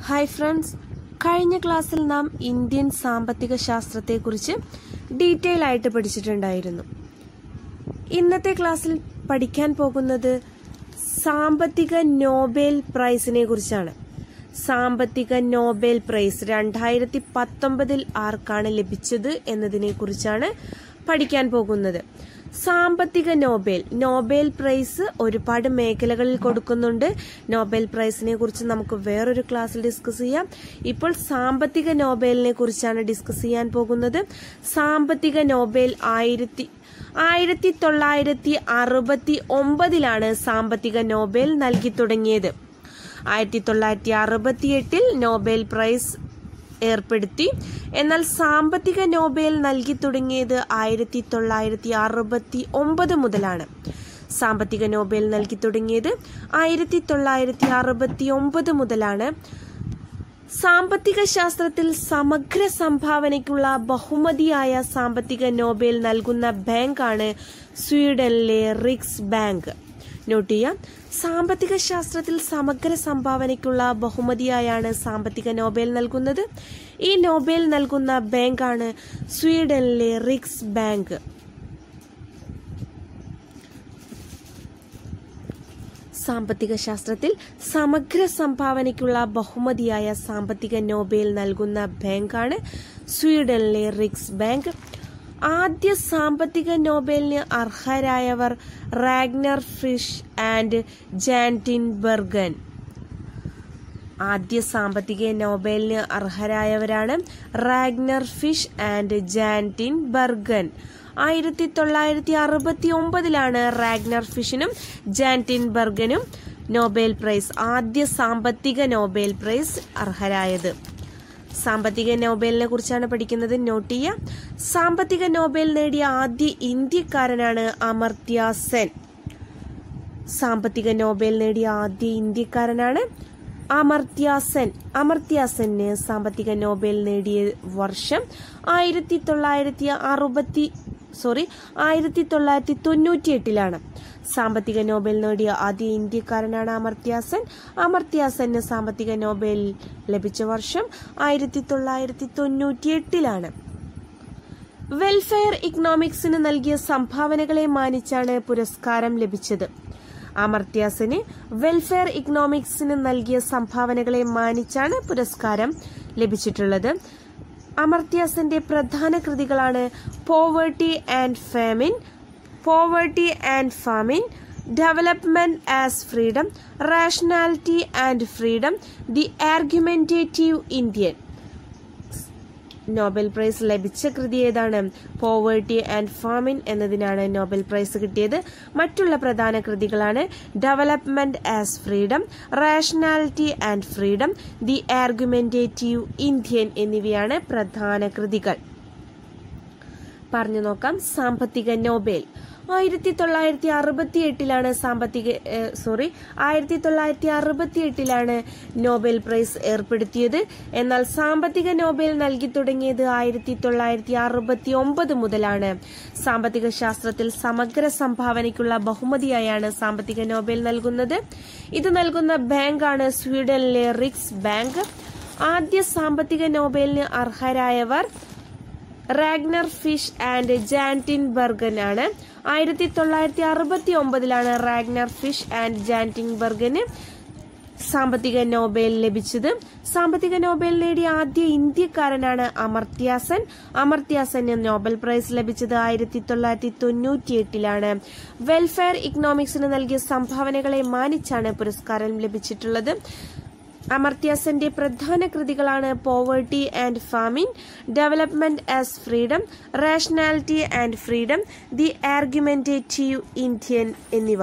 hi friends കഴിഞ്ഞ ക്ലാസ്സിൽ നാം ഇന്ത്യൻ സാമ്പത്തിക ശാസ്ത്രത്തെക്കുറിച്ച് ഡീറ്റെയിൽ ആയിട്ട് പഠിച്ചിട്ടുണ്ടായിരുന്നു ഇന്നത്തെ ക്ലാസ്സിൽ പഠിക്കാൻ പോകുന്നത് സാമ്പത്തിക നോബൽ പ്രൈസിനെ കുറിച്ചാണ് സാമ്പത്തിക നോബൽ പ്രൈസ് രണ്ടായിരത്തി പത്തൊമ്പതിൽ ആർക്കാണ് ലഭിച്ചത് എന്നതിനെ കുറിച്ചാണ് പഠിക്കാൻ പോകുന്നത് സാമ്പത്തിക നോബൽ നോബൽ പ്രൈസ് ഒരുപാട് മേഖലകളിൽ കൊടുക്കുന്നുണ്ട് നോബൽ പ്രൈസിനെ കുറിച്ച് നമുക്ക് വേറൊരു ക്ലാസ്സിൽ ഡിസ്കസ് ചെയ്യാം ഇപ്പോൾ സാമ്പത്തിക നോബലിനെ കുറിച്ചാണ് ഡിസ്കസ് ചെയ്യാൻ പോകുന്നത് സാമ്പത്തിക നോബൽ ആയിരത്തി ആയിരത്തി തൊള്ളായിരത്തി അറുപത്തി ഒമ്പതിലാണ് സാമ്പത്തിക നോബൽ നൽകി തുടങ്ങിയത് ആയിരത്തി തൊള്ളായിരത്തി അറുപത്തി എട്ടിൽ നോബൽ പ്രൈസ് ഏർപ്പെടുത്തി എന്നാൽ സാമ്പത്തിക നോബൽ നൽകി തുടങ്ങിയത് ആയിരത്തി തൊള്ളായിരത്തി അറുപത്തി ഒമ്പത് മുതലാണ് സാമ്പത്തിക നോബൽ നൽകി തുടങ്ങിയത് ആയിരത്തി തൊള്ളായിരത്തി അറുപത്തി ഒമ്പത് മുതലാണ് സാമ്പത്തിക ശാസ്ത്രത്തിൽ സമഗ്ര സംഭാവനയ്ക്കുള്ള ബഹുമതിയായ സാമ്പത്തിക നോബൽ നൽകുന്ന ബാങ്കാണ് സ്വീഡനിലെ റിക്സ് ബാങ്ക് നോട്ട് ചെയ്യാം സാമ്പത്തിക ശാസ്ത്രത്തിൽ സമഗ്ര സംഭാവനയ്ക്കുള്ള ബഹുമതിയായാണ് സാമ്പത്തിക നോബൽ നൽകുന്നത് ഈ നോബൽ നൽകുന്ന ബാങ്കാണ് സ്വീഡനിലെ റിക്സ് ബാങ്ക് സാമ്പത്തിക ശാസ്ത്രത്തിൽ സമഗ്ര സംഭാവനയ്ക്കുള്ള ബഹുമതിയായ സാമ്പത്തിക നോബൽ നൽകുന്ന ബാങ്കാണ് സ്വീഡനിലെ റിക്സ് ബാങ്ക് ആദ്യ സാമ്പത്തിക നോബലിന് അർഹരായവർ Ragnar Frisch and Jan Tinbergen ആദ്യ സാമ്പത്തിക നോബലിന് അർഹരായവരാണ് Ragnar Frisch and Jan Tinbergen ആയിരത്തി തൊള്ളായിരത്തി അറുപത്തി ഒമ്പതിലാണ് റാഗ്നർ ഫിഷിനും ജാൻറ്റിൻ ബർഗനും നോബൽ പ്രൈസ് ആദ്യ സാമ്പത്തിക നോബൽ പ്രൈസ് അർഹരായത് സാമ്പത്തിക നോബലിനെ കുറിച്ചാണ് പഠിക്കുന്നത് നോട്ട് ചെയ്യാം സാമ്പത്തിക നോബൽ നേടിയ ആദ്യ ഇന്ത്യക്കാരനാണ് അമർത്യ സെൻ സാമ്പത്തിക നോബൽ നേടിയ ആദ്യ ഇന്ത്യക്കാരനാണ് അമർത്യ സെൻ അമർത്യ സെന് സാമ്പത്തിക നോബൽ നേടിയ വർഷം ആയിരത്തി തൊള്ളായിരത്തി അറുപത്തി സോറി ആയിരത്തി തൊള്ളായിരത്തി തൊണ്ണൂറ്റി എട്ടിലാണ് സാമ്പത്തിക നോബൽ നേടിയ ആദ്യ ഇന്ത്യക്കാരനാണ് അമർത്യാസൻ അമർത്യാസന് സാമ്പത്തിക നോബൽ ലഭിച്ച വർഷം ആയിരത്തി തൊള്ളായിരത്തി തൊണ്ണൂറ്റി എട്ടിലാണ് വെൽഫെയർ ഇക്കണോമിക്സിന് നൽകിയ സംഭാവനകളെ മാനിച്ചാണ് പുരസ്കാരം ലഭിച്ചത് അമർത്യാസന് വെൽഫെയർ ഇക്കണോമിക്സിന് നൽകിയ സംഭാവനകളെ മാനിച്ചാണ് പുരസ്കാരം ലഭിച്ചിട്ടുള്ളത് അമർത്യാസന്റെ പ്രധാന കൃതികളാണ് poverty and famine poverty and famine development as freedom rationality and freedom the argumentative Indian Nobel prize ലഭിച്ച കൃതി ഏതാണ് പോവേർട്ടി ആൻഡ് ഫാമിൻ എന്നതിനാണ് നോബൽ പ്രൈസ് കിട്ടിയത് മറ്റുള്ള പ്രധാന കൃതികളാണ് development as freedom rationality and freedom the argumentative Indian എന്നിവയാണ് പ്രധാന കൃതികൾ പറഞ്ഞു നോക്കാം സാമ്പത്തിക നോബൽ ആയിരത്തി തൊള്ളായിരത്തി അറുപത്തി എട്ടിലാണ് സാമ്പത്തിക സോറി ആയിരത്തി തൊള്ളായിരത്തി അറുപത്തി എട്ടിലാണ് നോബൽ പ്രൈസ് ഏർപ്പെടുത്തിയത് എന്നാൽ സാമ്പത്തിക നോബൽ നൽകി തുടങ്ങിയത് ആയിരത്തി തൊള്ളായിരത്തി അറുപത്തി ഒമ്പത് മുതലാണ് സാമ്പത്തിക ശാസ്ത്രത്തിൽ സമഗ്ര സംഭാവനയ്ക്കുള്ള ബഹുമതിയായാണ് സാമ്പത്തിക നോബൽ നൽകുന്നത് ഇത് നൽകുന്ന ബാങ്കാണ് സ്വീഡനിലെ റിക്സ് ബാങ്ക് ആദ്യ സാമ്പത്തിക നോബലിന് അർഹരായവർ Ragnar Frisch and Jan Tinbergen ആണ് ആയിരത്തി തൊള്ളായിരത്തി അറുപത്തി ഒമ്പതിലാണ് റാഗ്നർ ഫിഷ് ആൻഡ് ജാൻറ്റിൻ ബർഗന് സാമ്പത്തിക നോബൽ ലഭിച്ചത് സാമ്പത്തിക നോബൽ നേടിയ ആദ്യ ഇന്ത്യക്കാരനാണ് അമർത്യാസൻ അമർത്യാസന് നോബൽ പ്രൈസ് ലഭിച്ചത് ആയിരത്തി തൊള്ളായിരത്തി തൊണ്ണൂറ്റി എട്ടിലാണ് വെൽഫെയർ ഇക്കണോമിക്സിന് നൽകിയ സംഭാവനകളെ മാനിച്ചാണ് പുരസ്കാരം ലഭിച്ചിട്ടുള്ളത് അമർത്യാസന്റെ പ്രധാന കൃതികളാണ് poverty and famine development as freedom rationality and freedom the argumentative Indian എന്നിവ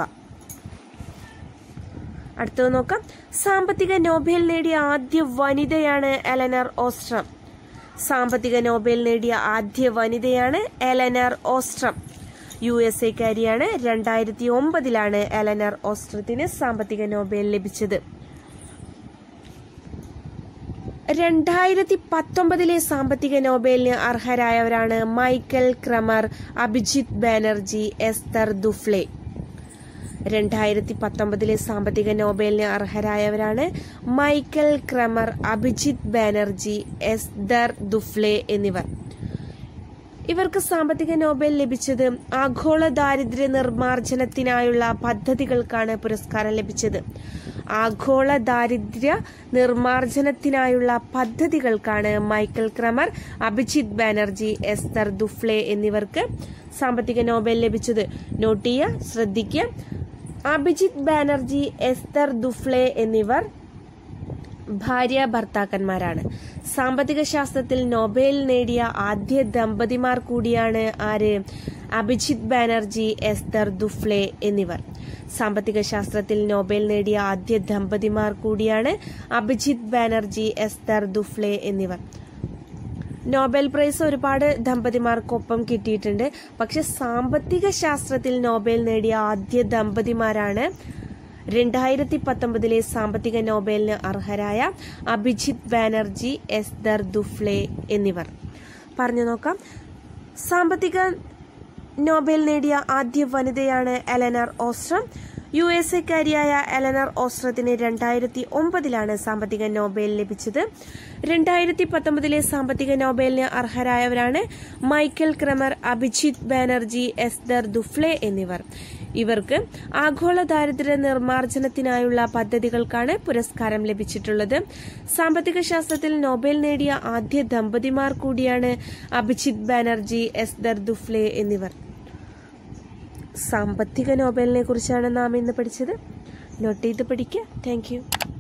അടുത്തത് നോക്കാം സാമ്പത്തിക നോബൽ നേടിയ ആദ്യ വനിതയാണ് എലനർ ഓസ്ട്രം സാമ്പത്തിക നോബൽ നേടിയ ആദ്യ വനിതയാണ് എലനർ ഓസ്ട്രം യു എസ് എക്കാരിയാണ് രണ്ടായിരത്തി ഒമ്പതിലാണ് എലനർ ഓസ്ട്രത്തിന് സാമ്പത്തിക നോബൽ ലഭിച്ചത് രണ്ടായിരത്തി പത്തൊമ്പതിലെ സാമ്പത്തിക നോബലിന് അർഹരായവരാണ് Michael Kremer Abhijit Banerjee Esther Duflo രണ്ടായിരത്തി പത്തൊമ്പതിലെ സാമ്പത്തിക നോബലിന് അർഹരായവരാണ് Michael Kremer Abhijit Banerjee Esther Duflo എന്നിവർ ഇവർക്ക് സാമ്പത്തിക നോബൽ ലഭിച്ചത് ആഗോള ദാരിദ്ര്യ നിർമ്മാർജ്ജനത്തിനായുള്ള പദ്ധതികൾക്കാണ് പുരസ്കാരം ലഭിച്ചത് ആഗോള ദാരിദ്ര്യ നിർമ്മാർജ്ജനത്തിനായുള്ള പദ്ധതികൾക്കാണ് Michael Kremer Abhijit Banerjee Esther Duflo എന്നിവർക്ക് സാമ്പത്തിക നോബൽ ലഭിച്ചത് നോട്ട് ചെയ്യുക ശ്രദ്ധിക്കുക അഭിജിത് ബാനർജി എസ്തർ ദുഫ്ലെ എന്നിവർ ഭാര്യ ഭർത്താക്കന്മാരാണ് സാമ്പത്തിക ശാസ്ത്രത്തിൽ നൊബേൽ നേടിയ ആദ്യ ദമ്പതിമാർ കൂടിയാണ് ആര് അഭിജിത് ബാനർജി എസ്തർ ദുഫ്ലെ എന്നിവർ സാമ്പത്തിക ശാസ്ത്രത്തിൽ നൊബേൽ നേടിയ ആദ്യ ദമ്പതിമാർ കൂടിയാണ് അഭിജിത് ബാനർജി എസ്തർ ദുഫ്ലെ എന്നിവർ നോബൽ പ്രൈസ് ഒരുപാട് ദമ്പതിമാർക്കൊപ്പം കിട്ടിയിട്ടുണ്ട് പക്ഷെ സാമ്പത്തിക ശാസ്ത്രത്തിൽ നോബൽ നേടിയ ആദ്യ ദമ്പതിമാരാണ് രണ്ടായിരത്തി പത്തൊമ്പതിലെ സാമ്പത്തിക നോബലിന് അർഹരായ അഭിജിത് ബാനർജി എസ്ദർ ദുഫ്ലെ എന്നിവർ പറഞ്ഞു നോക്കാം സാമ്പത്തിക നോബൽ നേടിയ ആദ്യ വനിതയാണ് എലനർ ഓസ്ട്രം യു എസ് എക്കാരിയായ എലനർ ഓസ്ട്രത്തിന് രണ്ടായിരത്തി ഒമ്പതിലാണ് സാമ്പത്തിക നോബൽ ലഭിച്ചത് രണ്ടായിരത്തി പത്തൊമ്പതിലെ സാമ്പത്തിക നോബലിന് അർഹരായവരാണ് Michael Kremer Abhijit Banerjee Esther Duflo എന്നിവർ ഇവർക്ക് ആഗോള ദാരിദ്ര്യ നിർമ്മാർജ്ജനത്തിനായുള്ള പദ്ധതികൾക്കാണ് പുരസ്കാരം ലഭിച്ചിട്ടുള്ളത് സാമ്പത്തിക ശാസ്ത്രത്തിൽ നോബൽ നേടിയ ആദ്യ ദമ്പതിമാർ കൂടിയാണ് അഭിജിത് ബാനർജി എസ്ദർ ദുഫ്ലെ എന്നിവർ സാമ്പത്തിക നോബലിനെ കുറിച്ചാണ് നാം ഇന്ന് പഠിച്ചത് നോട്ട് ചെയ്ത് പഠിക്കുക താങ്ക്